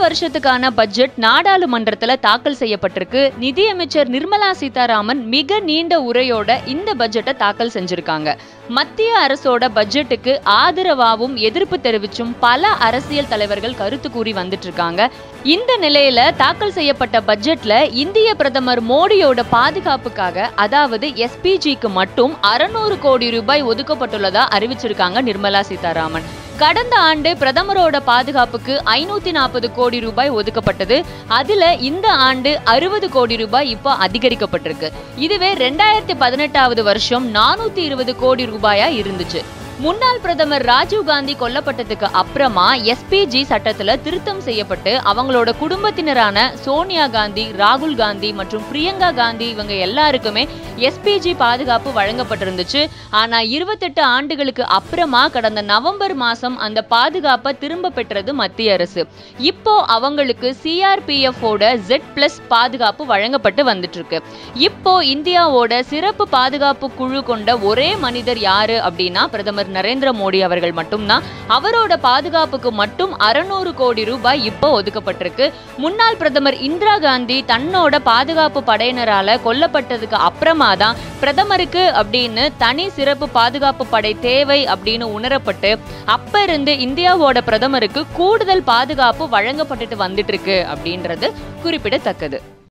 வருஷத்துக்கான பட்ஜெட் நாடாளுமன்றத்துல தாக்கல் செய்யப்பட்டிருக்கு நிதியமைச்சர் நிர்மலா சீதாராமன் மிக நீண்ட உரையோட இந்த பட்ஜெட்டை தாக்கல் செஞ்சிருக்காங்க மத்திய அரசோட பட்ஜெட்டுக்கு ஆதரவாகவும் எதிர்ப்பு தெரிவிச்சும் பல அரசியல் தலைவர்கள் கருத்து கூறி வந்துட்டு இருக்காங்க இந்த நிலையில தாக்கல் செய்யப்பட்ட பட்ஜெட்ல இந்திய பிரதமர் மோடியோட பாதுகாப்புக்காக அதாவது எஸ்பிஜிக்கு மட்டும் அறுநூறு கோடி ரூபாய் ஒதுக்கப்பட்டுள்ளதா அறிவிச்சிருக்காங்க நிர்மலா சீதாராமன் கடந்த ஆண்டு பிரதமரோட பாதுகாப்புக்கு ஐநூத்தி நாற்பது கோடி ரூபாய் ஒதுக்கப்பட்டது அதுல இந்த ஆண்டு அறுபது கோடி ரூபாய் இப்போ அதிகரிக்கப்பட்டிருக்கு இதுவே ரெண்டாயிரத்தி பதினெட்டாவது வருஷம் நானூத்தி இருபது கோடி ரூபாயா இருந்துச்சு முன்னாள் பிரதமர் ராஜீவ் காந்தி கொல்லப்பட்டதுக்கு அப்புறமா எஸ்பிஜி சட்டத்துல திருத்தம் செய்யப்பட்டு அவங்களோட குடும்பத்தினரான சோனியா காந்தி ராகுல் காந்தி மற்றும் பிரியங்கா காந்தி இவங்க எல்லாருக்குமே எஸ்பிஜி பாதுகாப்பு வழங்கப்பட்டிருந்துச்சு ஆனா இருபத்தெட்டு ஆண்டுகளுக்கு அப்புறமா கடந்த நவம்பர் மாசம் அந்த பாதுகாப்பை திரும்ப பெற்றது மத்திய அரசு இப்போ அவங்களுக்கு சிஆர்பிஎஃப் ஓட ஜெட் பிளஸ் பாதுகாப்பு வழங்கப்பட்டு வந்துட்டு இருக்கு இப்போ இந்தியாவோட சிறப்பு பாதுகாப்பு குழு கொண்ட ஒரே மனிதர் யாரு அப்படின்னா பிரதமர் நரேந்திர மோடி அவர்கள் மட்டும்தான் அவரோட பாதுகாப்புக்கு மட்டும் அறுநூறு கோடி ரூபாய் இப்போ ஒதுக்கப்பட்டிருக்கு முன்னாள் பிரதமர் இந்திரா காந்தி தன்னோட பாதுகாப்பு படையினரால கொல்லப்பட்டதுக்கு அப்புறமா தான் பிரதமருக்கு அப்படின்னு தனி சிறப்பு பாதுகாப்பு படை தேவை அப்படின்னு உணரப்பட்டு அப்ப இருந்து இந்தியாவோட பிரதமருக்கு கூடுதல் பாதுகாப்பு வழங்கப்பட்டுட்டு வந்துட்டு இருக்கு அப்படின்றது குறிப்பிடத்தக்கது